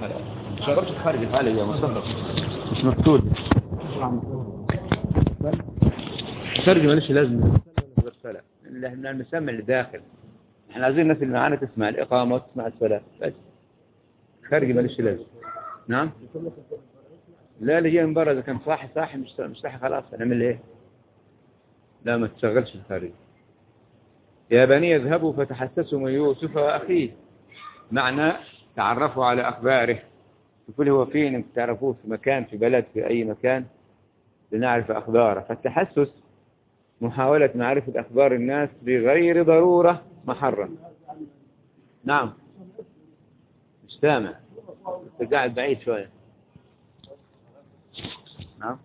شغلت خارج حالي يا مصطفى مش مفتوح ترجمة ليش لازم الصلاة اللي احنا المسمى اللي داخل احنا عايزين الناس اللي معانا تسمع الإقامة وتسمع الصلاة بس خارج ماليش لازم نعم لا اللي جاي من برا اذا كان صاحي صاحي مش مش صاحي خلاص هنعمل ايه لا ما تشغلش الخارج يا بني اذهبوا فتحسسوا من يوسف واخيه معنى تعرفوا على اخباره شوفوا هو فين تعرفوه في مكان في بلد في اي مكان لنعرف اخباره فالتحسس محاولة معرفة أخبار الناس بغير ضرورة محرم نعم مش سامع انت قاعد بعيد شوية نعم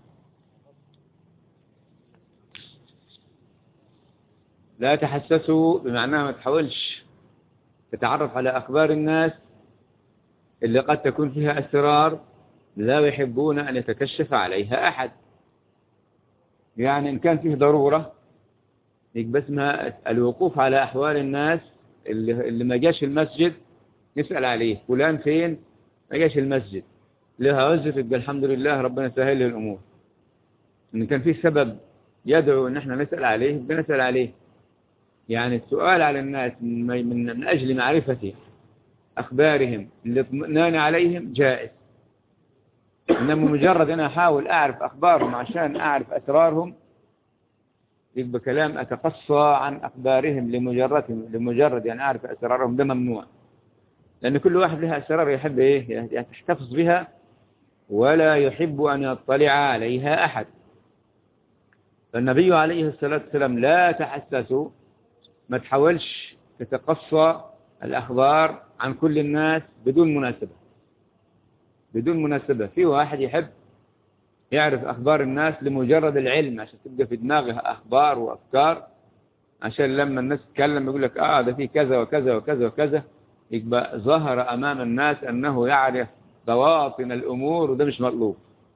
لا تحسسوا بمعناها ما تحاولش تتعرف على أخبار الناس اللي قد تكون فيها أسرار لا يحبون أن يتكشف عليها أحد يعني إن كان فيه ضرورة يبقى اسمها الوقوف على أحوال الناس اللي, اللي ما جاش المسجد نسأل عليه فلان فين ما جاش المسجد لها عزة يبقى الحمد لله ربنا سهل له الأمور إن كان فيه سبب يدعو إن احنا نسأل عليه يبقى نسأل عليه يعني السؤال على الناس من, من, من أجل معرفة أخبارهم الاطمئنان عليهم جائز إنما مجرد أنا أحاول أعرف أخبارهم عشان أعرف أسرارهم يبقى كلام أتقصى عن أخبارهم لمجرد لمجرد يعني أعرف أسرارهم ده ممنوع لأن كل واحد لها أسرار يحب إيه يحتفظ بها ولا يحب أن يطلع عليها أحد فالنبي عليه الصلاة والسلام لا تحسسوا ما تحاولش تتقصى الأخبار عن كل الناس بدون مناسبة بدون مناسبة في واحد يحب يعرف أخبار الناس لمجرد العلم عشان تبقى في دماغه أخبار وأفكار عشان لما الناس تتكلم يقول لك آه ده في كذا وكذا وكذا وكذا يبقى ظهر أمام الناس أنه يعرف بواطن الأمور وده مش مطلوب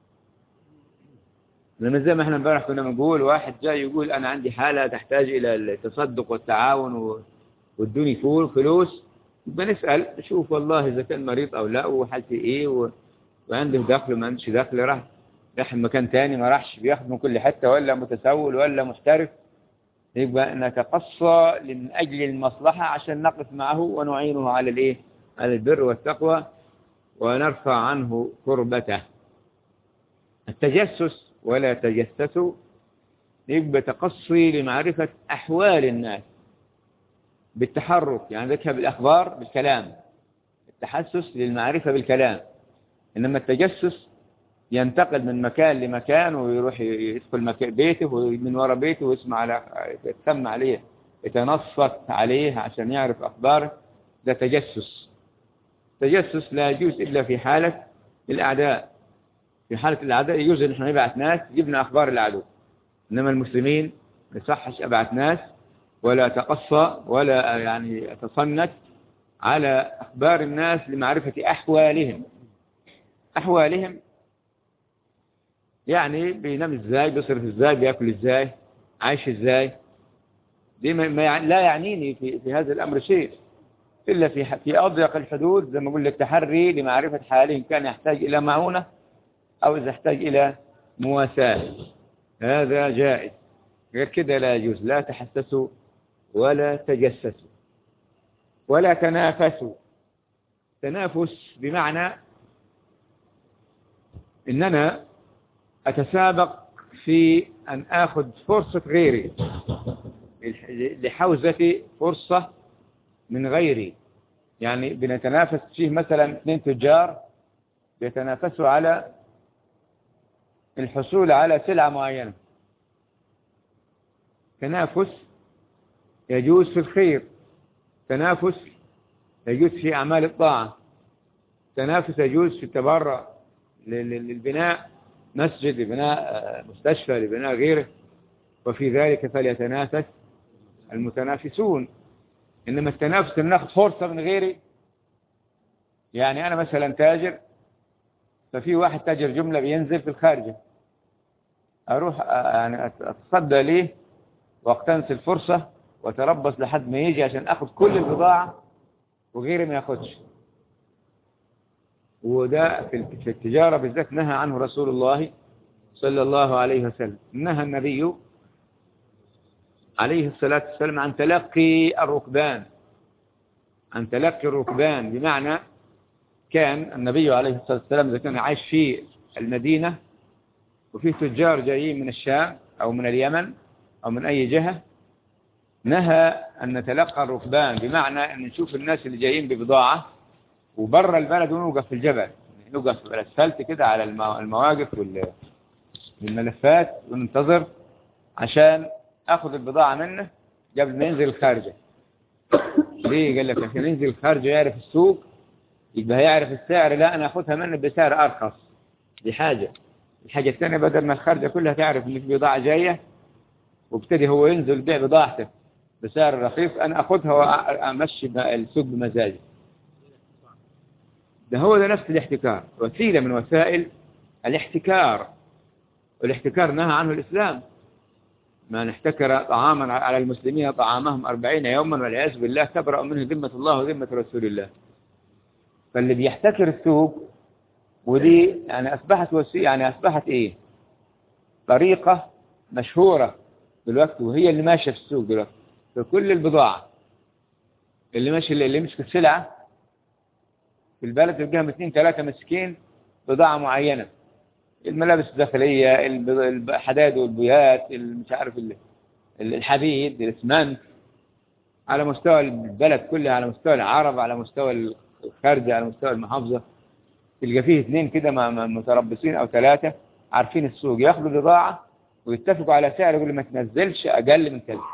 لما زي ما احنا امبارح كنا بنقول واحد جاي يقول أنا عندي حالة تحتاج إلى التصدق والتعاون وادوني فول فلوس يبقى نسأل نشوف والله إذا كان مريض أو لا وحالتي إيه و... وعنده دخل وما عندش دخل راح راح مكان تاني ما راحش بياخد من كل حتة ولا متسول ولا محترف يبقى نتقصى من أجل المصلحة عشان نقف معه ونعينه على الإيه على البر والتقوى ونرفع عنه كربته التجسس ولا تجسسوا يبقى تقصي لمعرفة أحوال الناس بالتحرك يعني ذكر بالأخبار بالكلام التحسس للمعرفة بالكلام إنما التجسس ينتقل من مكان لمكان ويروح يدخل مكان بيته ومن وراء بيته ويسمع على يتسمع عليه يتنصت عليه عشان يعرف أخباره ده تجسس تجسس لا يجوز إلا في حالة الأعداء في حالة الأعداء يجوز إن احنا نبعث ناس جبنا أخبار العدو إنما المسلمين ما يصحش أبعث ناس ولا تقصى ولا يعني أتصنت على أخبار الناس لمعرفة أحوالهم أحوالهم يعني بينام ازاي بيصرف ازاي بياكل ازاي عايش ازاي دي ما يعني لا يعنيني في, في هذا الأمر شيء إلا في في أضيق الحدود زي ما أقول لك تحري لمعرفة حاله إن كان يحتاج إلى معونة أو إذا احتاج إلى مواساة هذا جائز غير كده لا يجوز لا تحسسوا ولا تجسسوا ولا تنافسوا تنافس بمعنى إننا أتسابق في أن أخذ فرصة غيري لحوزة فرصة من غيري يعني بنتنافس فيه مثلا اثنين تجار بيتنافسوا على الحصول على سلعة معينة تنافس يجوز في الخير تنافس يجوز في أعمال الطاعة تنافس يجوز في التبرع للبناء مسجد لبناء مستشفى لبناء غيره وفي ذلك فليتنافس المتنافسون إنما التنافس أن ناخذ فرصة من غيري يعني أنا مثلا تاجر ففي واحد تاجر جملة بينزل في الخارجة أروح يعني أتصدى ليه واقتنس الفرصة وتربص لحد ما يجي عشان أخذ كل البضاعة وغيري ما ياخدش وده في في التجارة بالذات نهى عنه رسول الله صلى الله عليه وسلم نهى النبي عليه الصلاة والسلام عن تلقي الركبان عن تلقي الركبان بمعنى كان النبي عليه الصلاة والسلام إذا كان عايش في المدينة وفي تجار جايين من الشام أو من اليمن أو من أي جهة نهى أن نتلقى الركبان بمعنى أن نشوف الناس اللي جايين ببضاعة وبره البلد ونوقف في الجبل نوقف في الأسفلت كده على المواقف والملفات وننتظر عشان أخذ البضاعة منه قبل ما ينزل الخارجة ليه قال لك عشان ينزل الخارجة يعرف السوق يبقى يعرف السعر لا أنا أخذها منه بسعر أرخص دي حاجة الحاجة الثانية بدل ما الخارجة كلها تعرف إن في بضاعة جاية وابتدي هو ينزل بيع بضاعته بسعر رخيص أنا أخذها وأمشي السوق بمزاجي ده هو ده نفس الاحتكار وسيلة من وسائل الاحتكار والاحتكار نهى عنه الإسلام من احتكر طعاما على المسلمين طعامهم أربعين يوما والعياذ بالله تبرأ منه ذمة الله وذمة رسول الله فاللي بيحتكر السوق ودي يعني أصبحت وسيلة يعني أصبحت إيه طريقة مشهورة دلوقتي وهي اللي ماشية في السوق دلوقتي في كل البضاعة اللي ماشي اللي يمسك السلعة في البلد تلقاهم اثنين ثلاثة مسكين بضاعة معينة الملابس الداخلية الحداد والبيات مش عارف الحديد الاسمنت على مستوى البلد كلها على مستوى العرب على مستوى الخارجة على مستوى المحافظة تلقى فيه اثنين كده متربصين او ثلاثة عارفين السوق ياخذوا بضاعة ويتفقوا على سعر يقول ما تنزلش اقل من كذا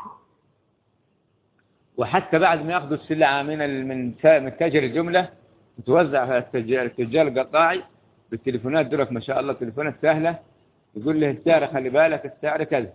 وحتى بعد ما ياخذوا السلعة من من تاجر الجملة تتوزع على التجار القطاعي بالتليفونات دولك ما شاء الله تليفونات سهلة يقول له السعر خلي بالك السعر كذا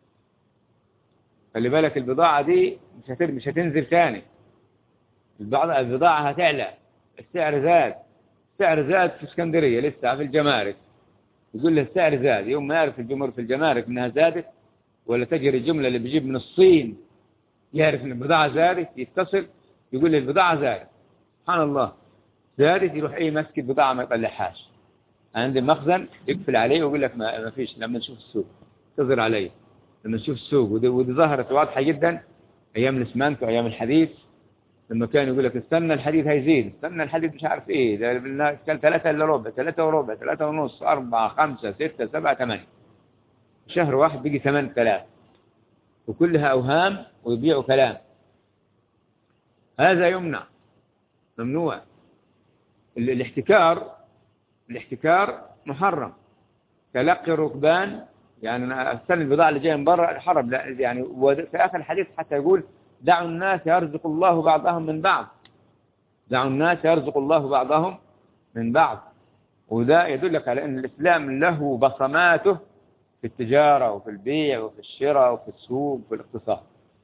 خلي بالك البضاعة دي مش مش هتنزل ثاني البضاعة البضاعة هتعلى السعر زاد السعر زاد في اسكندرية لسه في الجمارك يقول له السعر زاد يوم ما يعرف الجمهور في الجمارك انها زادت ولا تجري الجملة اللي بيجيب من الصين يعرف ان البضاعة زادت يتصل يقول له البضاعة زادت سبحان الله زادت يروح ايه مسك البضاعة ما يطلعهاش عند المخزن يقفل عليه ويقول لك ما فيش لما نشوف السوق تظهر عليه لما نشوف السوق ودي, ودي ظهرت واضحة جدا ايام الاسمنت وايام الحديث لما كان يقول لك استنى الحديث هيزيد استنى الحديث مش عارف ايه ده كان ثلاثة الا ربع ثلاثة وربع ثلاثة ونص أربعة خمسة ستة سبعة ثمانية شهر واحد بيجي ثمان ثلاث وكلها أوهام ويبيعوا كلام هذا يمنع ممنوع الاحتكار الاحتكار محرم تلقي الركبان يعني استنى البضاعة اللي جاية من بره حرم لا يعني وفي آخر الحديث حتى يقول دعوا الناس يرزق الله بعضهم من بعض دعوا الناس يرزق الله بعضهم من بعض وده يدلك على أن الإسلام له بصماته في التجارة وفي البيع وفي الشراء وفي السوق وفي الاقتصاد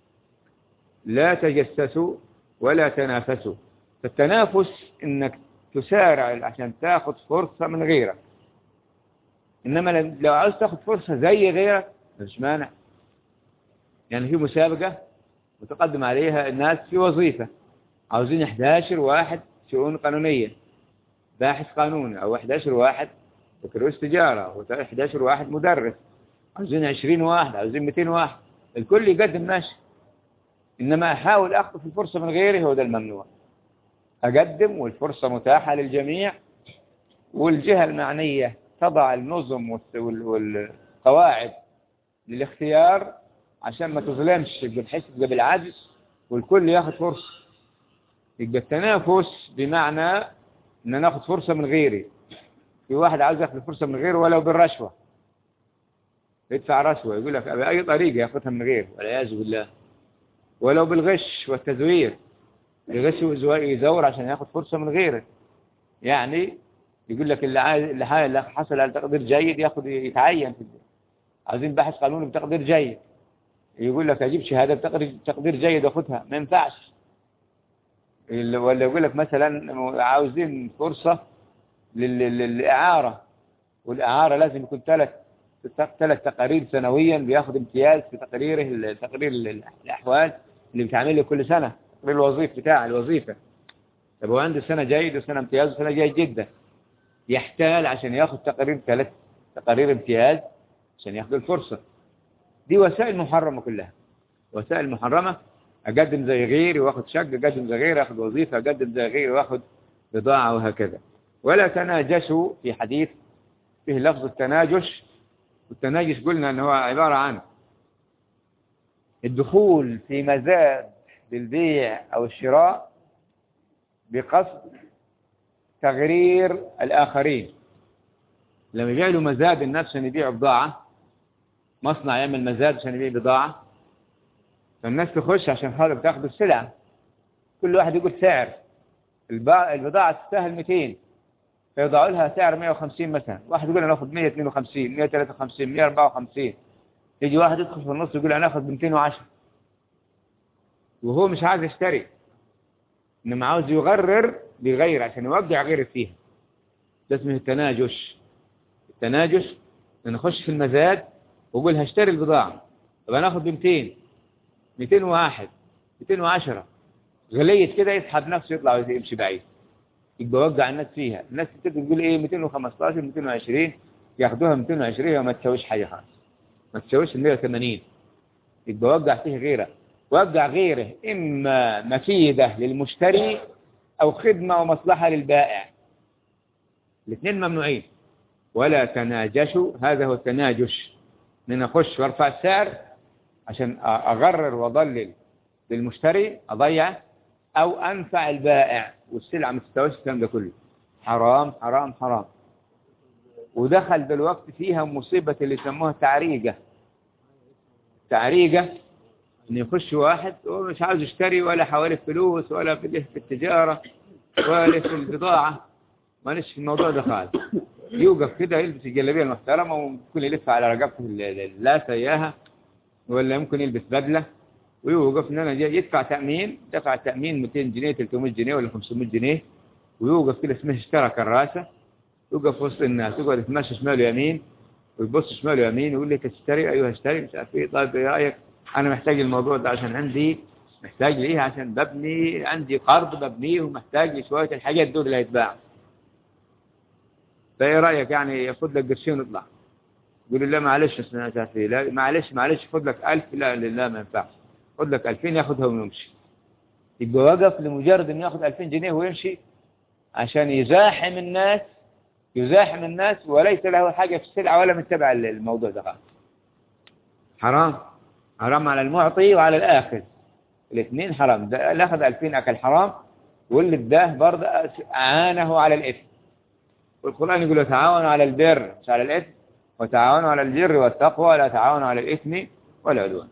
لا تجسسوا ولا تنافسوا فالتنافس انك تسارع عشان تاخذ فرصة من غيرك انما لو عاوز تاخذ فرصة زي غيرك مش مانع يعني في مسابقة متقدم عليها الناس في وظيفة عاوزين 11 واحد شؤون قانونية باحث قانوني او 11 واحد بكالوريوس تجارة او 11 واحد مدرس عاوزين 20 واحد عاوزين 200 واحد الكل يقدم ماشي انما احاول اخطف الفرصة من غيري هو ده الممنوع أقدم والفرصة متاحة للجميع والجهة المعنية تضع النظم والقواعد للاختيار عشان ما تظلمش يبقى بحيث يبقى بالعجز والكل ياخد فرصة يبقى التنافس بمعنى ان ناخد فرصة من غيري في واحد عاوز ياخد فرصة من غيره ولو بالرشوة يدفع رشوة يقول لك بأي طريقة ياخدها من غيره والعياذ بالله ولو بالغش والتزوير يغش ويزور عشان ياخد فرصة من غيره يعني يقول لك اللي عايز اللي حصل على تقدير جيد ياخد يتعين في الدين عايزين باحث قانوني بتقدير جيد يقول لك اجيب شهاده بتقدير جيد واخدها ما ينفعش ولا يقول لك مثلا عاوزين فرصة للإعارة والإعارة لازم يكون ثلاث ثلاث تقارير سنويا بياخد امتياز في تقريره تقرير الأحوال اللي بتعمله كل سنة بالوظيفة بتاع الوظيفة طب هو عنده سنة جيد وسنة امتياز وسنة جيد جدا يحتال عشان ياخد تقارير ثلاث تقارير امتياز عشان ياخد الفرصة دي وسائل محرمة كلها وسائل محرمة أقدم زي غيري واخد شق أقدم زي غيري أخذ وظيفة أقدم زي غيري واخد بضاعة وهكذا ولا تناجشوا في حديث فيه لفظ التناجش والتناجش قلنا أنه هو عبارة عن الدخول في مزاد للبيع أو الشراء بقصد تغرير الآخرين لما يبيع له مزاد الناس عشان يبيعوا بضاعة مصنع يعمل مزاد عشان يبيع بضاعة فالناس تخش عشان خاطر تاخذ السلعة كل واحد يقول سعر البضاعة تستاهل 200 فيضعوا لها سعر 150 مثلا واحد يقول انا اخذ 152 153 154 يجي واحد يدخل في النص يقول انا اخذ ب 210 وهو مش عايز يشتري انما عاوز يغرر بغير عشان يوقع غير فيها ده اسمه التناجش التناجش ان نخش في المزاد واقول هشتري البضاعة طب انا اخذ ب 200 201 210 غليت كده يسحب نفسه يطلع ويمشي بعيد يبقى وقع الناس فيها الناس تبتدي تقول ايه 215 220 ياخدوها 220 وما تسويش حاجه خالص ما تسويش 180 يبقى وقع فيه غيره وقع غيره اما مفيده للمشتري او خدمه ومصلحه للبائع الاثنين ممنوعين ولا تناجشوا هذا هو التناجش ان اخش وارفع السعر عشان اغرر واضلل للمشتري اضيع او انفع البائع والسلعة ما تستويش الكلام ده كله حرام حرام حرام ودخل دلوقتي فيها مصيبة اللي يسموها تعريجة تعريجة ان يخش واحد هو مش عاوز يشتري ولا حوالي فلوس ولا في التجارة ولا في البضاعة ماليش في الموضوع ده خالص يوقف كده يلبس الجلابية المحترمة وممكن يلف على رقبته اللاسة اياها ولا ممكن يلبس بدلة ويوقف ان انا يدفع تأمين دفع تأمين 200 جنيه 300 جنيه ولا 500 جنيه ويوقف كده اسمه اشترى كراسة يوقف وسط الناس يقعد يتمشى شمال ويمين ويبص شمال ويمين ويقول لي تشتري ايوه اشتري مش عارف ايه طيب ايه رايك انا محتاج الموضوع ده عشان عندي محتاج ليه عشان ببني عندي قرض ببنيه ومحتاج لشويه الحاجات دول اللي هيتباع فايه رايك يعني ياخد لك قرشين ويطلع يقول لا معلش لا معلش معلش خد لك 1000 لا لا ما ينفعش خد لك 2000 ياخدها ويمشي يبقى وقف لمجرد انه ياخد 2000 جنيه ويمشي عشان يزاحم الناس يزاحم الناس وليس له حاجة في السلعة ولا متبع الموضوع ده حرام حرام على المعطي وعلى الآخذ الاثنين حرام ده اللي أخذ 2000 أكل حرام واللي اداه برضه أعانه على الإثم والقرآن يقول تعاونوا على البر مش على الإثم وتعاونوا على البر والتقوى ولا تعاونوا على الإثم والعدوان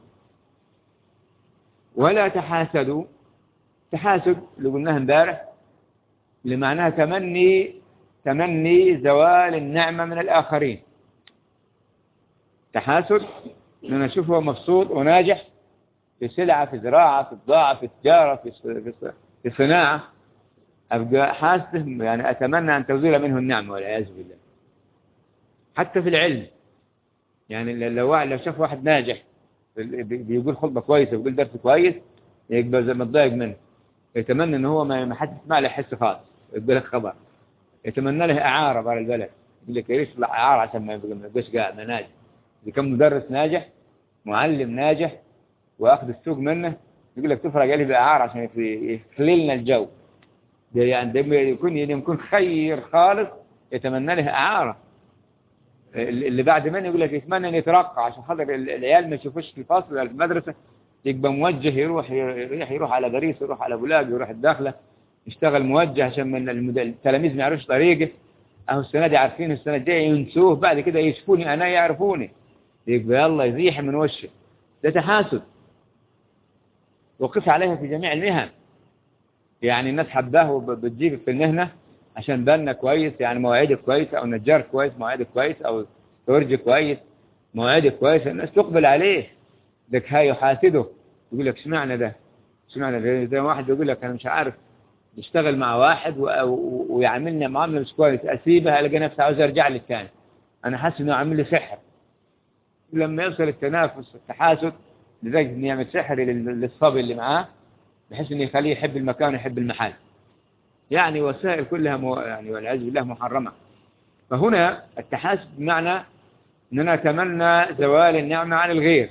ولا تحاسدوا تحاسد اللي قلناها امبارح اللي معناها تمني تمني زوال النعمة من الآخرين تحاسد ان انا اشوفه مبسوط وناجح في سلعة في زراعة في بضاعة في تجارة في في صناعة أبقى حاسه يعني أتمنى أن تزول منه النعمة والعياذ بالله حتى في العلم يعني لو لو شاف واحد ناجح بيقول خطبة كويسة بيقول درس كويس يبقى زي ما تضايق منه يتمنى ان هو ما حد يسمع له حس خاص يقول لك خبر يتمنى له اعاره برا البلد يقول لك ليش يطلع اعاره عشان ما يبقاش قاعد ناجح اذا كان مدرس ناجح معلم ناجح واخذ السوق منه يقول لك تفرق عليه باعاره عشان يخلي لنا الجو ده يعني ده يكون يكون خير خالص يتمنى له اعاره اللي بعد منه يقول لك يتمنى ان يترقى عشان خاطر العيال ما يشوفوش في الفصل ولا في المدرسه يبقى موجه يروح يروح يروح على باريس يروح على بولاق يروح الداخله يشتغل موجه عشان من التلاميذ ما يعرفوش طريقه اهو السنه دي عارفين السنه الجايه ينسوه بعد كده يشوفوني انا يعرفوني يبقى يلا يزيح من وشه ده تحاسد وقف عليها في جميع المهن يعني الناس حباه بتجيب في المهنه عشان بالنا كويس يعني مواعيدك كويسة أو نجار كويس مواعيدك كويس أو تورج كويس مواعيدك كويسة الناس تقبل عليه لك هاي يحاسده يقول لك اشمعنى ده اشمعنى ده زي واحد يقول لك أنا مش عارف بشتغل مع واحد ويعاملني معاملة مش كويس أسيبها ألاقي نفسي عاوز أرجع لي تاني أنا حاسس إنه عامل لي سحر لما يوصل التنافس التحاسد لدرجة إنه يعمل سحر للصبي اللي معاه بحيث إنه يخليه يحب المكان ويحب المحل يعني وسائل كلها مو يعني والعياذ بالله محرمة فهنا التحاسد بمعنى أننا نتمنى زوال النعمة عن الغير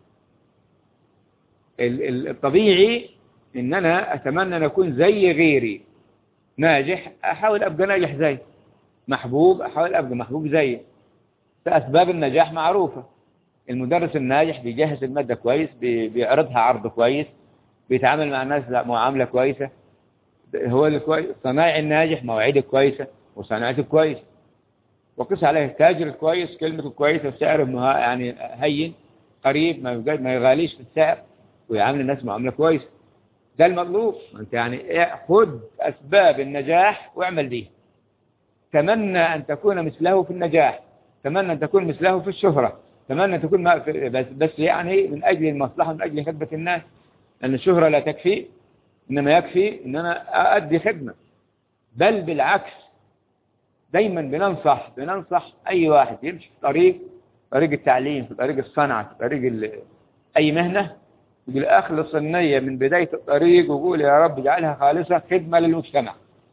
الطبيعي ان انا اتمنى ان اكون زي غيري ناجح احاول ابقى ناجح زي محبوب احاول ابقى محبوب زي فاسباب النجاح معروفة المدرس الناجح بيجهز المادة كويس بيعرضها عرض كويس بيتعامل مع الناس معاملة كويسة هو الكويس الصنايعي الناجح مواعيده كويسة وصناعته كويسة وقس عليه التاجر الكويس كلمته كويسة وسعره يعني هين قريب ما يغاليش في السعر ويعامل الناس معاملة كويسة ده المطلوب انت يعني خذ أسباب النجاح واعمل دي تمنى أن تكون مثله في النجاح تمنى أن تكون مثله في الشهرة تمنى أن تكون بس, بس يعني من أجل المصلحة من أجل خدمة الناس أن الشهرة لا تكفي إنما يكفي إن أنا أؤدي خدمة بل بالعكس دايما بننصح بننصح أي واحد يمشي في طريق طريق التعليم في طريق الصنعة في طريق أي مهنة يقول أخلص النية من بداية الطريق وقول يا رب اجعلها خالصة خدمة للمجتمع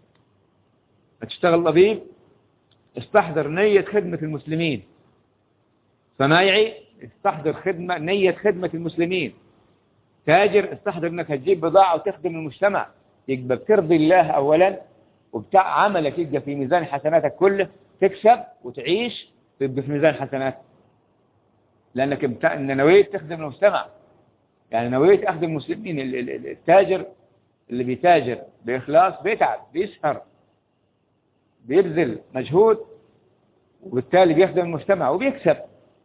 تشتغل طبيب استحضر نية خدمة المسلمين صنايعي استحضر خدمة نية خدمة المسلمين تاجر استحضر انك هتجيب بضاعة وتخدم المجتمع يبقى بترضي الله اولا وبتاع عملك يبقى في ميزان حسناتك كله تكسب وتعيش تبقى في ميزان حسناتك لانك نويت تخدم المجتمع يعني نويت أخذ المسلمين التاجر اللي بيتاجر بإخلاص بيتعب بيسهر بيبذل مجهود وبالتالي بيخدم المجتمع وبيكسب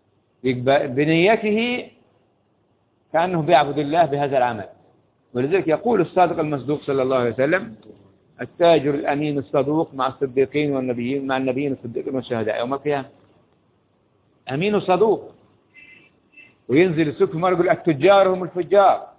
بنيته كأنه بيعبد الله بهذا العمل ولذلك يقول الصادق المصدوق صلى الله عليه وسلم التاجر الأمين الصدوق مع الصديقين والنبيين مع النبيين الصديقين والشهداء يوم القيامة أمين صدوق وينزل السوق في يقول التجار هم الفجار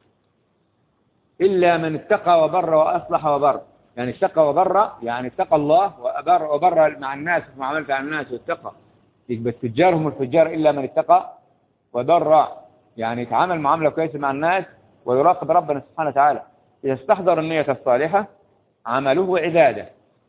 إلا من اتقى وبر وأصلح وبر يعني اتقى وبر يعني اتقى الله وبر, وبر مع الناس في معاملته مع الناس واتقى يبقى التجار هم الفجار إلا من اتقى وبر يعني يتعامل معاملة كويسة مع الناس ويراقب ربنا سبحانه وتعالى إذا استحضر النية الصالحة عمله عبادة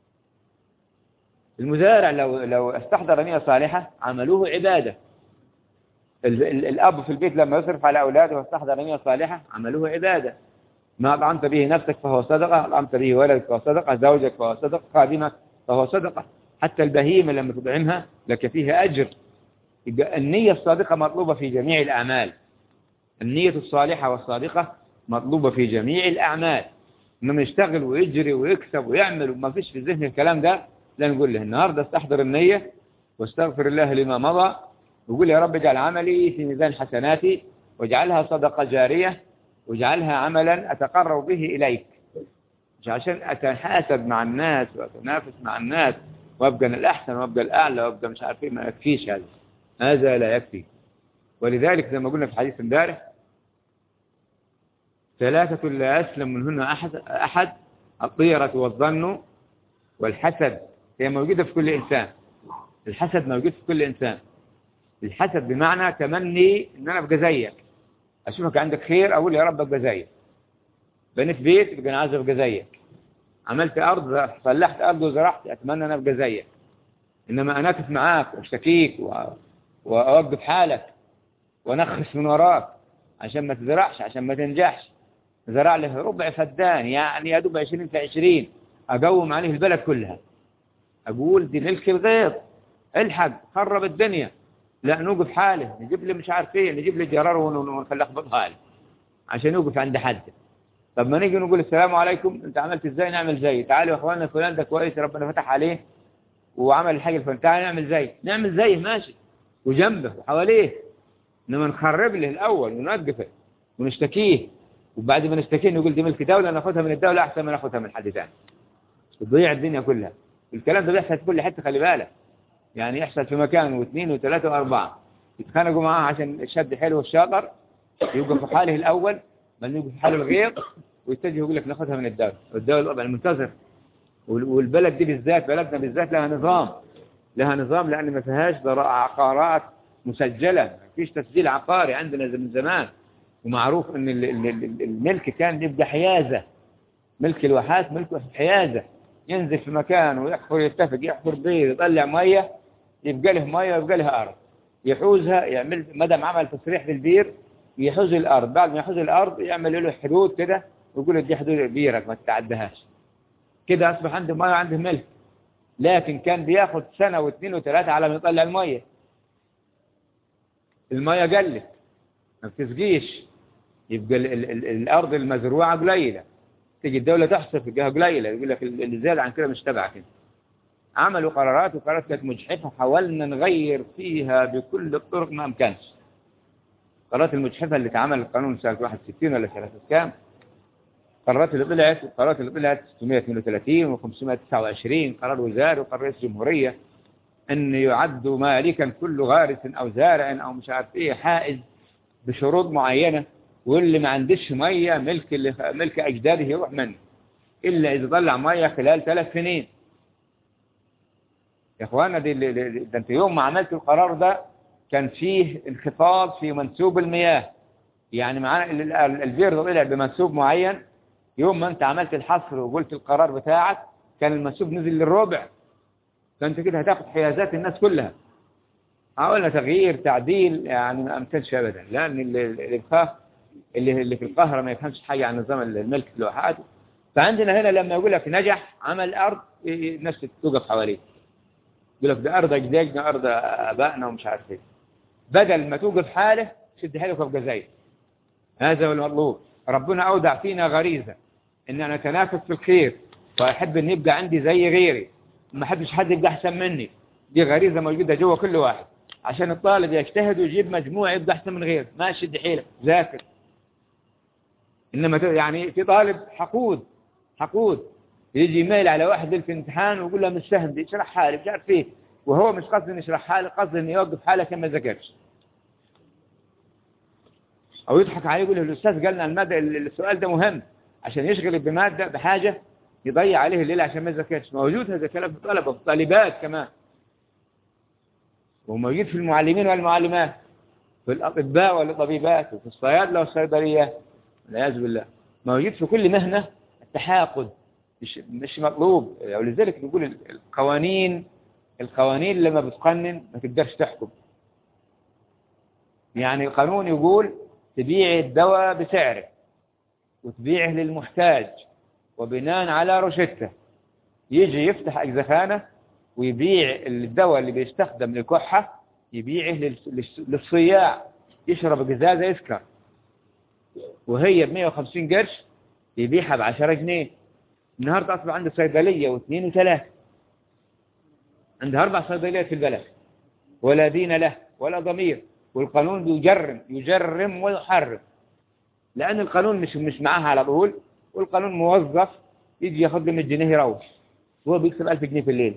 المزارع لو لو استحضر نية صالحة عمله عبادة الأب في البيت لما يصرف على أولاده واستحضر نية صالحة عمله عبادة ما أطعمت به نفسك فهو صدقة أطعمت به ولدك فهو صدقة زوجك فهو صدقة خادمك فهو صدقة حتى البهيمة لما تطعمها لك فيها أجر النية الصادقة مطلوبة في جميع الأعمال النية الصالحة والصادقة مطلوبة في جميع الأعمال إنما يشتغل ويجري ويكسب ويعمل وما فيش في ذهن الكلام ده لا نقول له النهاردة استحضر النية واستغفر الله لما مضى وقول يا رب اجعل عملي في ميزان حسناتي واجعلها صدقة جارية واجعلها عملا أتقرب به إليك مش عشان أتحاسب مع الناس وأتنافس مع الناس وأبقى الأحسن وأبقى الأعلى وأبقى مش عارفين ما يكفيش هذا هذا لا يكفي ولذلك زي ما قلنا في حديث امبارح ثلاثة لا يسلم منهن أحد, أحد الطيرة والظن والحسد هي موجودة في كل إنسان الحسد موجود في كل إنسان الحسد بمعنى تمني ان انا ابقى زيك اشوفك عندك خير اقول يا رب ابقى زيك بنيت بيت يبقى انا عايز ابقى زيك عملت ارض صلحت ارض وزرعت اتمنى ان ابقى زيك انما اناكف معاك واشتكيك و... واوقف حالك ونخس من وراك عشان ما تزرعش عشان ما تنجحش زرع له ربع فدان يعني يا دوب 20 في 20 اقوم عليه البلد كلها اقول دي ملك الغيط الحق خرب الدنيا لا نوقف حاله نجيب له مش عارف ايه نجيب له جرار ونخليه يخبطها له عشان يوقف عند حد طب ما نيجي نقول السلام عليكم انت عملت ازاي نعمل زي تعالوا يا اخواننا فلان ده كويس ربنا فتح عليه وعمل الحاجه الفلانيه تعالى نعمل زي نعمل زيه ماشي وجنبه وحواليه انما نخرب له الاول ونوقفه ونشتكيه وبعد ما نشتكيه نقول دي ملك دوله ناخذها من الدوله احسن ما ناخذها من حد ثاني تضيع الدنيا كلها الكلام ده بيحصل في كل حته خلي بالك يعني يحصل في مكان واثنين وثلاثة وأربعة يتخانقوا معاه عشان الشد حلو والشاطر يوقف في حاله الأول بل يوقف في حاله الغير ويتجه يقول لك ناخذها من الدولة والدولة المنتظر والبلد دي بالذات بلدنا بالذات لها نظام لها نظام لأن ما فيهاش عقارات مسجلة ما فيش تسجيل عقاري عندنا من زمان ومعروف ان الملك كان يبقى حيازة ملك الواحات ملك حيازة ينزل في مكان ويحفر يتفق يحفر بير يطلع مية يبقى له مية ويبقى له أرض يحوزها يعمل ما دام عمل تصريح بالبير يحوز الأرض بعد ما يحوز الأرض يعمل له حدود كده ويقول دي حدود بيرك ما تتعدهاش كده أصبح عنده مية وعنده ملك لكن كان بياخد سنة واثنين وثلاثة على ما يطلع المية المية قلت ما بتسقيش يبقى ال ال ال الأرض المزروعة قليلة تيجي الدولة تحصر تلقاها قليلة يقول لك اللي زاد عن كده مش تبعك انت عملوا قرارات وقرارات كانت مجحفة حاولنا نغير فيها بكل الطرق ما أمكنش القرارات المجحفة اللي اتعمل القانون سنة 61 ولا سنة كام القرارات اللي طلعت القرارات اللي طلعت 632 و529 قرار وزاري وقرار رئيس جمهورية أن يعد مالكا كل غارس أو زارع أو مش عارف إيه حائز بشروط معينة واللي ما عندش مية ملك اللي ملك أجداده يروح منه إلا إذا طلع مية خلال ثلاث سنين يا إخوانا دي, دي, دي, ده أنت يوم ما عملت القرار ده كان فيه انخفاض في منسوب المياه يعني معانا البير ده طلع بمنسوب معين يوم ما أنت عملت الحصر وقلت القرار بتاعك كان المنسوب نزل للربع فأنت كده هتاخد حيازات الناس كلها حاولنا تغيير تعديل يعني ما أمكنش أبدا لأن اللي بخاف اللي اللي في القاهرة ما يفهمش حاجة عن نظام الملك في لوحاته فعندنا هنا لما يقول لك نجح عمل أرض الناس توقف حواليه يقول لك ده أرض أجدادنا أرض آبائنا ومش عارف إيه بدل ما توقف حاله شد حالك وابقى زيه هذا هو المطلوب ربنا أودع فينا غريزة إن نتنافس في الخير فأحب إن يبقى عندي زي غيري ما أحبش حد يبقى أحسن مني دي غريزة موجودة جوا كل واحد عشان الطالب يجتهد ويجيب مجموع يبقى أحسن من غيره ما شد حيلك ذاكر إنما يعني في طالب حقود حقود يجي يميل على واحد في الامتحان ويقول له مش فاهم دي اشرح حالي مش عارف ايه وهو مش قصد انه يشرح حالي قصد انه يوقف حاله عشان ما ذاكرش او يضحك عليه يقول له الاستاذ قال لنا الماده السؤال ده مهم عشان يشغل بماده بحاجه يضيع عليه الليل عشان ما يذاكرش موجود هذا الكلام في الطلبه في الطالبات كمان وموجود في المعلمين والمعلمات في الاطباء والطبيبات وفي الصيادله والصيدليات والعياذ بالله موجود في كل مهنه التحاقد مش مش مطلوب ولذلك نقول القوانين القوانين لما بتقنن ما تقدرش تحكم يعني القانون يقول تبيع الدواء بسعره وتبيعه للمحتاج وبناء على روشته يجي يفتح أجزخانة ويبيع الدواء اللي بيستخدم للكحة يبيعه للصياع يشرب قزازة يسكر وهي ب 150 قرش يبيعها ب 10 جنيه النهاردة أصبح عنده صيدلية واثنين وثلاثة عندها أربع صيدليات في البلد ولا دين له ولا ضمير والقانون يجرم يجرم ويحرم لأن القانون مش مش معاها على طول والقانون موظف يجي ياخد له 100 جنيه يروح وهو بيكسب 1000 جنيه في الليل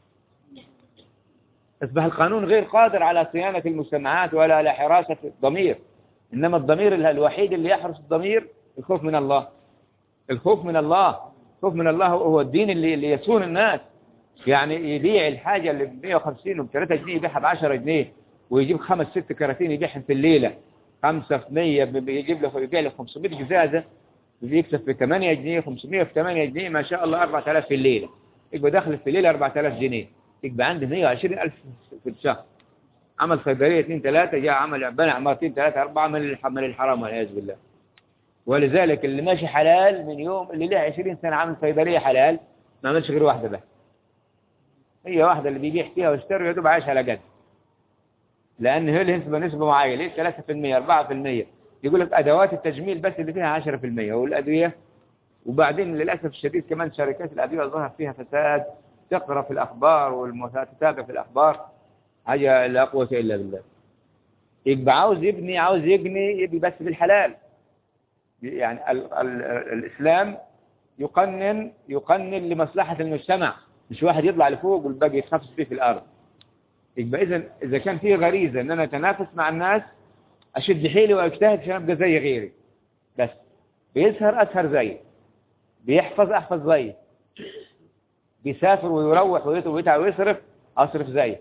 أصبح القانون غير قادر على صيانة المجتمعات ولا على حراسة الضمير إنما الضمير الوحيد اللي يحرس الضمير الخوف من الله الخوف من الله الخوف من الله هو الدين اللي, اللي يسون الناس يعني يبيع الحاجة اللي ب 150 وب 3 جنيه يبيعها ب 10 جنيه ويجيب خمس ست كراتين يبيعهم في الليلة 5 في 100 بيجيب له يبيع له 500 جزازة بيكسب في 8 جنيه 500 في 8 جنيه ما شاء الله 4000 في الليلة يبقى دخل في الليلة 4000 جنيه يبقى عنده 120000 في الشهر عمل صيدلية اثنين ثلاثة جاء عمل بنى عمارتين ثلاثة أربعة من من الحرام والعياذ بالله ولذلك اللي ماشي حلال من يوم اللي له 20 سنة عامل صيدلية حلال ما عملش غير واحدة بس هي واحدة اللي بيبيع فيها ويشتري ويدوب عايش على قد لأن هي اللي نسبة نسبة معينة ليه 3% 4% يقول لك أدوات التجميل بس اللي فيها 10% والأدوية وبعدين للأسف الشديد كمان شركات الأدوية ظهر فيها فساد تقرأ في الأخبار والمتابع في الأخبار حاجة لا قوة إلا بالله يبقى عاوز يبني عاوز يبني يبني بس بالحلال يعني ال ال الإسلام يقنن يقنن لمصلحة المجتمع مش واحد يطلع لفوق والباقي يتخفص فيه في الأرض يبقى إذا إذا كان فيه غريزة إن أنا أتنافس مع الناس أشد حيلي وأجتهد عشان أبقى زي غيري بس بيسهر أسهر زيه بيحفظ أحفظ زيه بيسافر ويروح ويتعب ويصرف أصرف زيه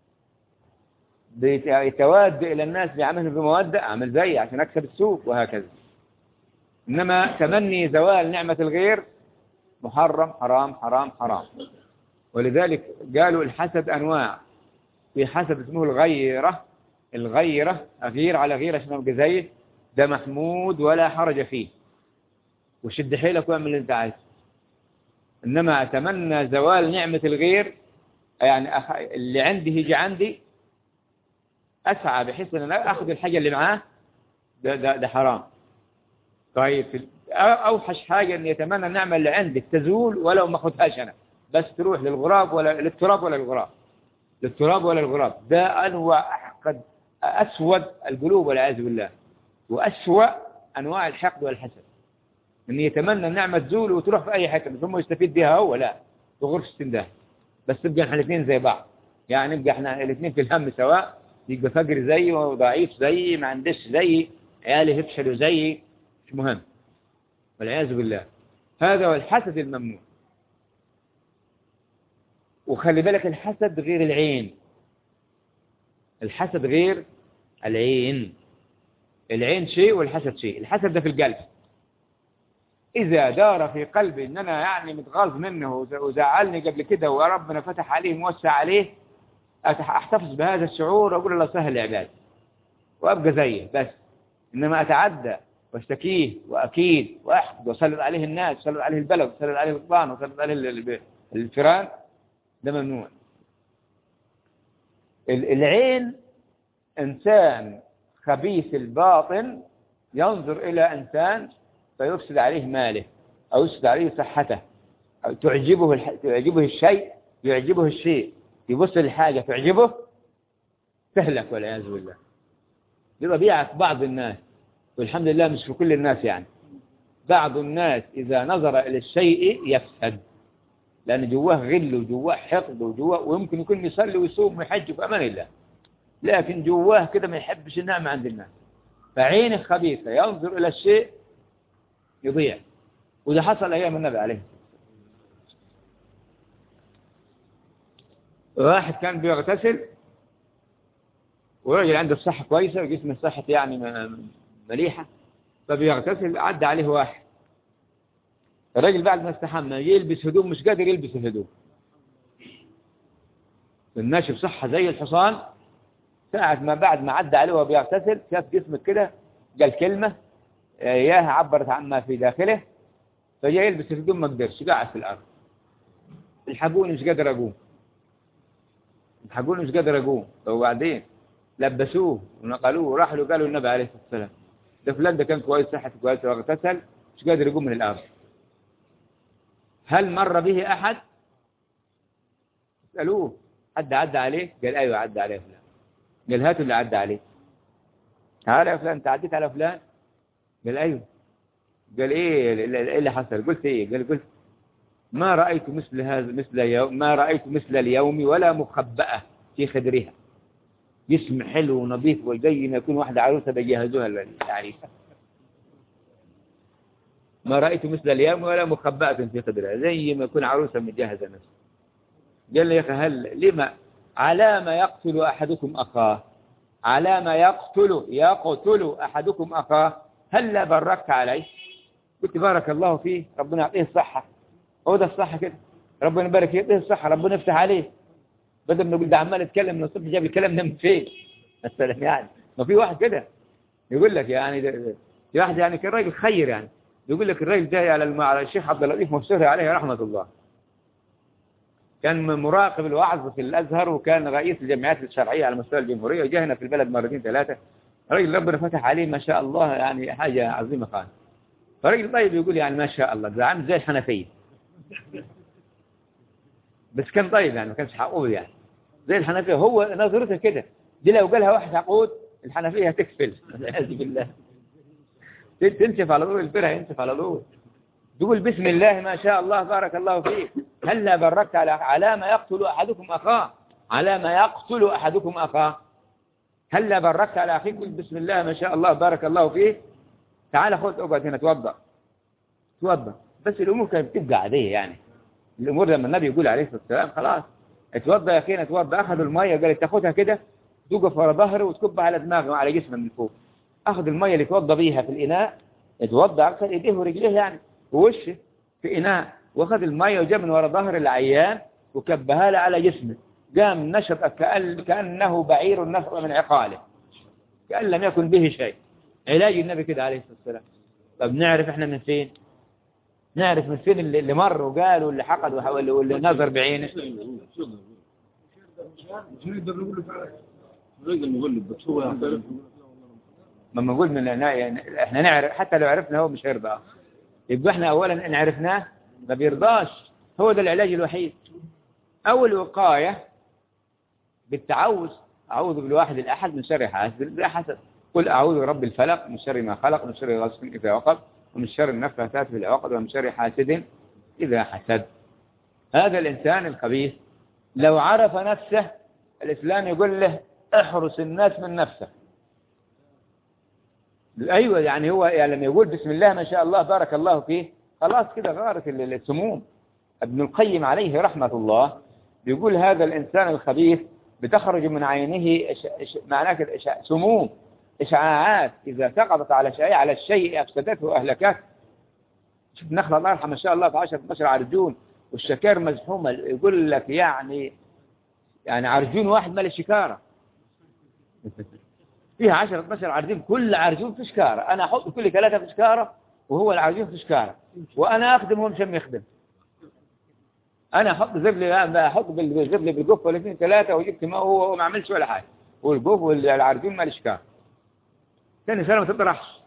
بيتواد إلى الناس بيعمل بمودة أعمل زيه عشان أكسب السوق وهكذا إنما تمني زوال نعمة الغير محرم حرام حرام حرام ولذلك قالوا الحسد أنواع في حسد اسمه الغيرة الغيرة أغير على غير عشان أبقى زيه ده محمود ولا حرج فيه وشد حيلك واعمل اللي انت عايزه انما اتمنى زوال نعمة الغير يعني أخ... اللي عندي يجي عندي اسعى بحيث ان انا اخذ الحاجة اللي معاه ده, ده, ده حرام طيب في- اوحش حاجة ان يتمنى النعمة اللي عندك تزول ولو ما اخذهاش انا بس تروح للغراب ولا للتراب ولا للغراب للتراب ولا الغراب ده انواع احقد اسود القلوب والعياذ بالله واسوأ انواع الحقد والحسد ان يتمنى النعمة تزول وتروح في اي حته ثم يستفيد بها هو لا تغرف استنداه بس تبقى احنا الاثنين زي بعض يعني نبقى احنا الاثنين في الهم سواء يبقى فقر زيي وضعيف زيي ما عندش زيي عيالي يفشلوا زيي مش مهم والعياذ بالله هذا هو الحسد الممنوع وخلي بالك الحسد غير العين الحسد غير العين العين شيء والحسد شيء الحسد ده في القلب إذا دار في قلبي إن أنا يعني متغاظ منه وز- وزعلني قبل كده وربنا فتح عليه موسع عليه أتح- أحتفظ بهذا الشعور وأقول الله سهل العباد وأبقى زيه بس إنما أتعدى واستكيه وأكيد وأحقد وأسلط عليه الناس وأسلط عليه البلد وأسلط عليه الغضبان وأسلط عليه ال- ال- الفيران ده ممنوع ال- العين إنسان خبيث الباطن ينظر إلى إنسان فيفسد عليه ماله أو يفسد عليه صحته أو تعجبه الح... تعجبه الشيء يعجبه الشيء يبص للحاجة تعجبه تهلك والعياذ بالله دي طبيعة بعض الناس والحمد لله مش في كل الناس يعني بعض الناس إذا نظر إلى الشيء يفسد لأن جواه غل وجواه حقد وجواه ويمكن يكون يصلي ويصوم ويحج في أمان الله لكن جواه كده ما يحبش النعمة عند الناس فعينه خبيثة ينظر إلى الشيء يضيع وده حصل أيام النبي عليه واحد كان بيغتسل ورجل عنده الصحة كويسة وجسمه صحة يعني م- مليحة فبيغتسل عدى عليه واحد الراجل بعد ما استحمى يلبس هدوم مش قادر يلبس الهدوم الناشف صحة زي الحصان ساعة ما بعد ما عدى عليه وهو بيغتسل شاف جسمك كده قال كلمة إياها عبرت عما في داخله فجاء يلبس الهدوم ما قدرش قاعد في الأرض الحقوني مش قادر أقوم الحقوني مش قادر أقوم وبعدين لبسوه ونقلوه وراحوا له قالوا النبي عليه الصلاة والسلام ده فلان ده كان كويس صحته كويسة واغتسل مش قادر يقوم من الأرض هل مر به أحد اسألوه حد عدى عليه قال أيوة عدى عليه فلان قال هاتوا اللي عدى عليه تعال يا فلان انت عديت على فلان قال ايوه قال ايه ايه اللي حصل قلت ايه قال قلت ما رأيت مثل هذا مثل يوم ما رأيت مثل اليوم ولا مخبأة في خدرها جسم حلو ونظيف وزي ما يكون واحدة عروسة بيجهزوها للعريس ما رأيت مثل اليوم ولا مخبأة في خدرها زي ما يكون عروسة مجهزة نفسها قال لي يا أخي هل لما على ما يقتل أحدكم أخاه على ما يقتل يقتل أحدكم أخاه هل بركت عليه قلت بارك الله فيه ربنا يعطيه الصحة هو ده الصحة كده ربنا يبارك فيه يعطيه الصحة ربنا يفتح عليه بدل ما نقول ده عمال يتكلم من الصبح جاب الكلام ده من فين السلام يعني ما في واحد كده يقول لك يعني ده ده- في واحد يعني كان راجل خير يعني يقول لك الراجل ده على الم- على الشيخ عبد اللطيف مفسره عليه رحمة الله كان مراقب الوعظ في الأزهر وكان رئيس الجمعيات الشرعية على مستوى الجمهورية وجاء هنا في البلد مرتين ثلاثة راجل ربنا فتح عليه ما شاء الله يعني حاجة عظيمة خالص فراجل طيب يقول يعني ما شاء الله ده عامل زي الحنفية بس كان طيب يعني ما كانش حقود يعني زي الحنفية هو نظرته كده دي لو قالها واحد عقود الحنفية هتكفل والعياذ بالله تنشف على طول البرع ينشف على طول تقول بسم الله ما شاء الله بارك الله فيك هلا بركت على على ما يقتل أحدكم أخاه على ما يقتل أحدكم أخاه هلا بركت على أخيك قل بسم الله ما شاء الله بارك الله فيه تعال خذ اقعد هنا توضأ توضأ بس الأمور كانت بتبقى عادية يعني الأمور لما النبي يقول عليه الصلاة والسلام خلاص اتوضأ يا أخينا اتوضأ أخذ المية قال تاخدها كده توقف ورا ظهره وتكبها على دماغه وعلى جسمه من فوق أخذ المية اللي توضأ بيها في الإناء اتوضأ أغسل إيديه ورجليه يعني ووشه في إناء واخذ المية وجاء من وراء ظهر العيان وكبها له على جسمه قام نشط كأن كأنه بعير نفط من عقاله كأن لم يكن به شيء علاج النبي كده عليه الصلاة والسلام طب نعرف احنا من فين نعرف من فين اللي اللي مر وقال واللي حقد وح- واللي واللي نظر بعينه شو نقدر نقول له فعلا؟ نقدر نقول له بس هو يعترف لما نقول من يعني احنا نعرف حتى لو عرفنا هو مش هيرضى يبقى احنا اولا ان عرفناه ما بيرضاش هو ده العلاج الوحيد او الوقايه بالتعوذ اعوذ بالواحد الاحد من شر حاسد لا حسد قل اعوذ برب الفلق من شر ما خلق من شر غاسق اذا وقب ومن شر النفاثات في العقد ومن شر حاسد اذا حسد هذا الانسان الخبيث لو عرف نفسه الاسلام يقول له احرس الناس من نفسك ايوه يعني هو يعني لما يقول بسم الله ما شاء الله بارك الله فيه خلاص كده غارت ال- السموم ابن القيم عليه رحمة الله بيقول هذا الإنسان الخبيث بتخرج من عينه إش... إش... معناه كده إش... سموم إشعاعات إذا سقطت على شيء على الشيء أفسدته وأهلكته شوف نخلة الله يرحمه ما شاء الله في 10 12 عرجون والشكار مزحومة يقول لك يعني يعني عرجون واحد مال الشكارة فيها 10 12 عرجون كل عرجون في شكارة أنا أحط كل ثلاثة في شكارة وهو العرجون في شكارة وأنا أخدم وهو مشم يخدم أنا أحط زبلي أحط بالزبلي بالقف ولا اثنين ثلاثة وجبت ما هو هو ما عملش ولا حاجة والقف والعرجون مال شكارة ثاني سنة ما تطرحش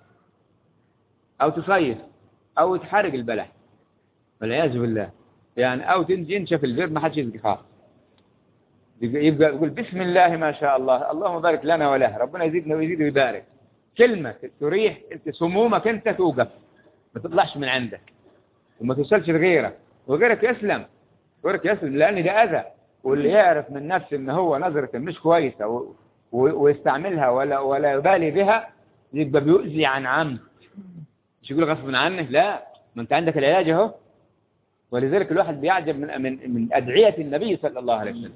أو تصيف أو تحرق البلح والعياذ بالله يعني أو تنجي ينشف البير ما حدش يزكي خالص يبقى يبقى يقول بسم الله ما شاء الله اللهم بارك لنا وله ربنا يزيدنا ويزيد ويبارك كلمة تريح انت سمومك انت توقف ما تطلعش من عندك وما توصلش لغيرك وغيرك يسلم غيرك يسلم لأن ده أذى واللي يعرف من نفسه ان هو نظرة مش كويسة و... و... ويستعملها ولا ولا يبالي بها يبقى بيؤذي عن عمد مش يقول غصب عنه لا ما انت عندك العلاج اهو ولذلك الواحد بيعجب من من من أدعية النبي صلى الله عليه وسلم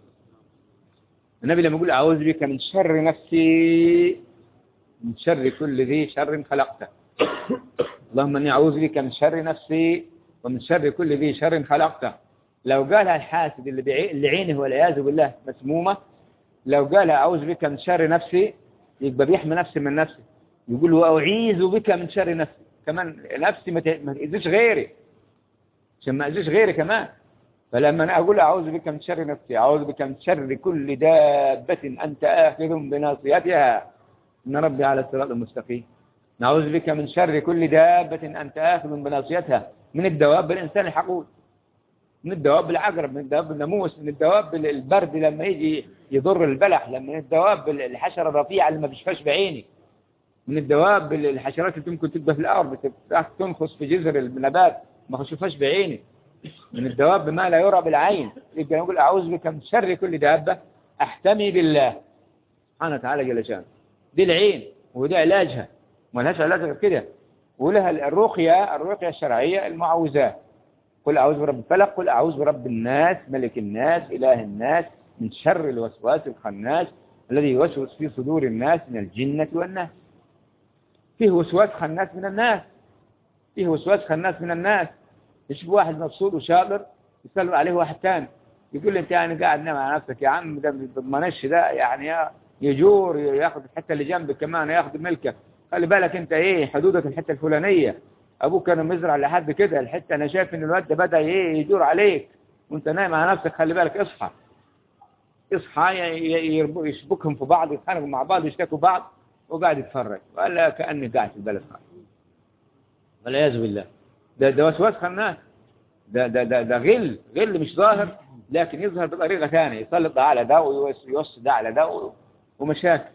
النبي لما يقول أعوذ بك من شر نفسي من شر كل ذي شر خلقته اللهم اني اعوذ بك من شر نفسي ومن شر كل ذي شر خلقته لو قالها الحاسد اللي, بعي... اللي عينه والعياذ بالله مسمومة لو قالها اعوذ بك من شر نفسي يبقى بيحمي نفسي من نفسي يقول واعيذ بك من شر نفسي كمان نفسي ما ت- ما تاذيش غيري عشان ما اذيش غيري كمان فلما انا اقول اعوذ بك من شر نفسي اعوذ بك من شر كل دابة انت اخذ بناصيتها ان ربي على الصراط المستقيم نعوذ بك من شر كل دابة أنت آخذ بناصيتها من الدواب الإنسان الحقود من الدواب العقرب من الدواب الناموس من الدواب البرد لما يجي يضر البلح لما من الدواب الحشرة الرفيعة اللي ما بيشفاش بعيني من الدواب الحشرات اللي ممكن تبقى في الأرض تنخص في جذر النبات ما بشوفهاش بعيني من الدواب ما لا يرى بالعين يبقى نقول أعوذ بك من شر كل دابة أحتمي بالله سبحانه وتعالى جل شانه دي العين وده علاجها ما لهاش علاج غير كده ولها الرقية الرقية الشرعية المعوذات قل أعوذ برب الفلق قل أعوذ برب الناس ملك الناس إله الناس من شر الوسواس الخناس الذي يوسوس في صدور الناس من الجنة والناس فيه وسواس خناس من الناس فيه وسواس خناس من الناس يشوف واحد مبسوط وشاطر يسلم عليه واحد تاني يقول له انت يعني قاعد نام على نفسك يا عم ده ما تضمنش ده يعني يجور ياخذ الحته اللي جنبك كمان ياخذ ملكك خلي بالك انت ايه حدودك الحته الفلانيه ابوك كان مزرع لحد كده الحته انا شايف ان الواد ده بدا ايه يدور عليك وانت نايم على نفسك خلي بالك اصحى اصحى يشبكهم في بعض يتخانقوا مع بعض يشتكوا بعض وقاعد يتفرج ولا كاني قاعد في البلد خالص والعياذ بالله ده ده وسواس خناس ده ده ده ده غل غل مش ظاهر لكن يظهر بطريقه ثانيه يسلط ده على ده ويوصي ده على ده ومشاكل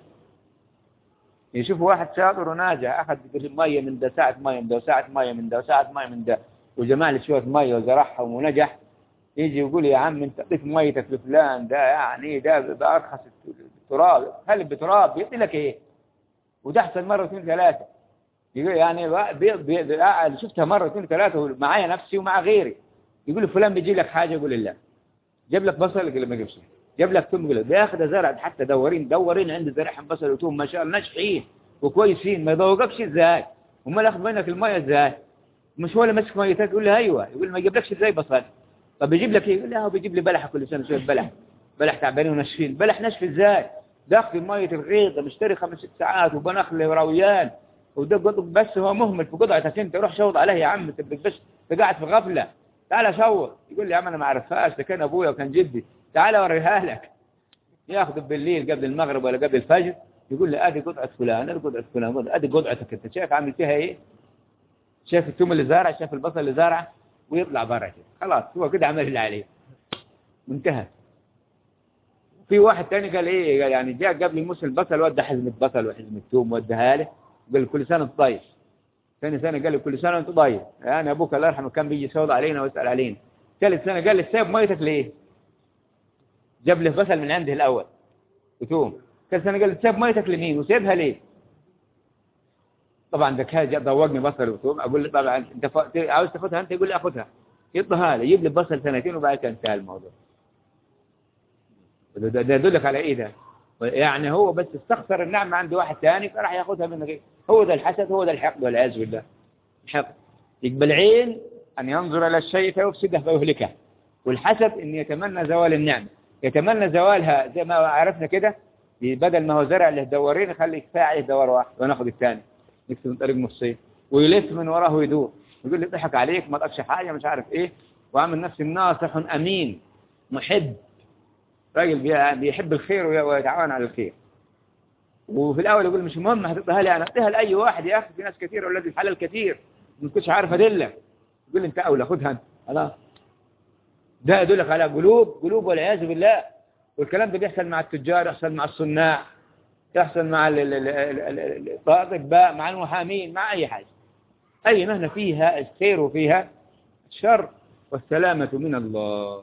يشوف واحد شاطر وناجح أخذ مية من ده ساعة مية من ده وساعة مية من ده وساعة مية من ده وجمع لي شوية مية وزرعهم ونجح يجي يقول يا عم انت ضيف ميتك لفلان ده يعني ده بأرخص التراب هل بتراب بيدي لك ايه وده احسن مرة اثنين ثلاثة يقول يعني بي بي بي شفتها مرة اثنين ثلاثة معايا نفسي ومع غيري يقول لي فلان بيجي لك حاجة يقول لا جاب لك بصل يقول ما جابش جاب لك توم يقول بياخد زرع حتى دورين دورين عند زرعهم بصل وتوم ما شاء الله ناجحين وكويسين ما يذوقكش ازاي امال ياخد منك الميه ازاي مش هو اللي ماسك ميتك يقول له ايوه يقول ما يجيبلكش ازاي بصل طب بيجيب لك ايه يقول له هو بيجيب لي بلح كل سنه شويه بلح بلح تعبانين وناشفين بلح ناشف ازاي داخل ميه الغيط بيشتري خمس ست ساعات وبنخل وراويان وده قط- بس هو مهمل في قطعتك انت روح شوط عليه يا عم انت بس انت قاعد في غفله تعال شوط يقول لي يا عم انا ما اعرفهاش ده كان ابويا وكان جدي تعال اوريها لك ياخذ بالليل قبل المغرب ولا قبل الفجر يقول لي ادي قطعه فلان ادي قطعه فلان ادي قطعتك انت شايف عامل فيها ايه شايف الثوم اللي زارع شايف البصل اللي زارع ويطلع برا كده خلاص هو كده عمل اللي عليه منتهى في واحد تاني قال ايه قال يعني جاء قبل الموسم البصل ودى حزمة بصل وحزمة ثوم وداها له قال كل سنة انت طيب ثاني سنة قال لي كل سنة انت طيب يعني ابوك الله يرحمه كان بيجي يسود علينا ويسأل علينا ثالث سنة قال لي سايب ميتك ليه جاب له بصل من عنده الاول وثوم ثالث سنة قال لي سايب ميتك لمين وسيبها ليه طبعا ده كان جاء ذوقني بصل وثوم اقول له طبعا انت ف... عاوز تاخذها انت يقول لي اخذها يطلع هذا يجيب لي بصل سنتين وبعد كده انتهى الموضوع ده, ده, ده يدلك على ايه ده يعني هو بس استخسر النعمة عند واحد ثاني فراح ياخذها من غير هو ده الحسد هو ده الحقد والعياذ بالله الحقد يقبل عين أن ينظر إلى الشيء فيفسده فيهلكه والحسد أن يتمنى زوال النعمة يتمنى زوالها زي ما عرفنا كده بدل ما هو زرع له دورين يخلي كفاية عليه دور واحد وناخذ الثاني نكتب من طريق نصين ويلف من وراه ويدور يقول لي ضحك عليك ما تقش حاجة مش عارف ايه وعامل نفسه ناصح أمين محب راجل بي- بيحب الخير وي- ويتعاون على الخير وفي الأول يقول مش مهم هتديها لي أنا أديها لأي واحد يا أخي في ناس كثير والذي الحلال كثير ما كنتش عارف أدلك يقول لي أنت أولى خدها أنت خلاص ده يدلك على قلوب قلوب والعياذ بالله والكلام ده بيحصل مع التجار يحصل مع الصناع يحصل مع ال- ال- ال- ال- ال- الأطباء مع المحامين مع أي حاجة أي مهنة فيها الخير وفيها الشر والسلامة من الله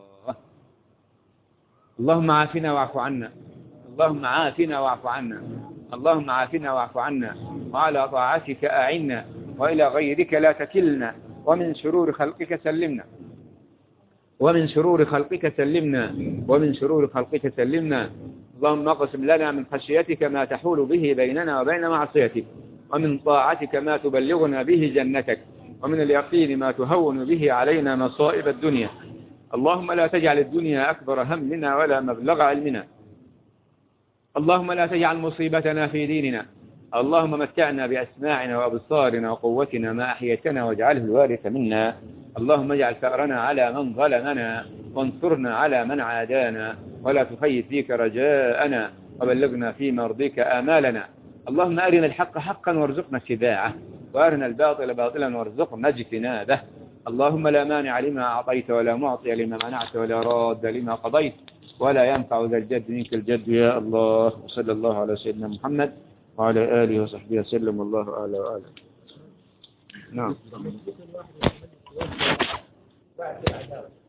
اللهم عافنا واعف عنا اللهم عافنا واعف عنا اللهم عافنا واعف عنا وعلى طاعتك أعنا وإلى غيرك لا تكلنا ومن شرور خلقك سلمنا ومن شرور خلقك سلمنا ومن شرور خلقك سلمنا اللهم اقسم لنا من خشيتك ما تحول به بيننا وبين معصيتك ومن طاعتك ما تبلغنا به جنتك ومن اليقين ما تهون به علينا مصائب الدنيا اللهم لا تجعل الدنيا أكبر همنا ولا مبلغ علمنا اللهم لا تجعل مصيبتنا في ديننا اللهم متعنا بأسماعنا وأبصارنا وقوتنا ما أحيتنا واجعله الوارث منا اللهم اجعل ثأرنا على من ظلمنا وانصرنا على من عادانا ولا تخيب فيك رجاءنا وبلغنا في مرضيك آمالنا اللهم أرنا الحق حقا وارزقنا اتباعه وأرنا الباطل باطلا وارزقنا اجتنابه اللهم لا مانع لما أعطيت ولا معطي لما منعت ولا راد لما قضيت ولا ينفع ذا الجد منك الجد يا الله وصلى الله على سيدنا محمد وعلى آله وصحبه وسلم والله أعلى وأعلم نعم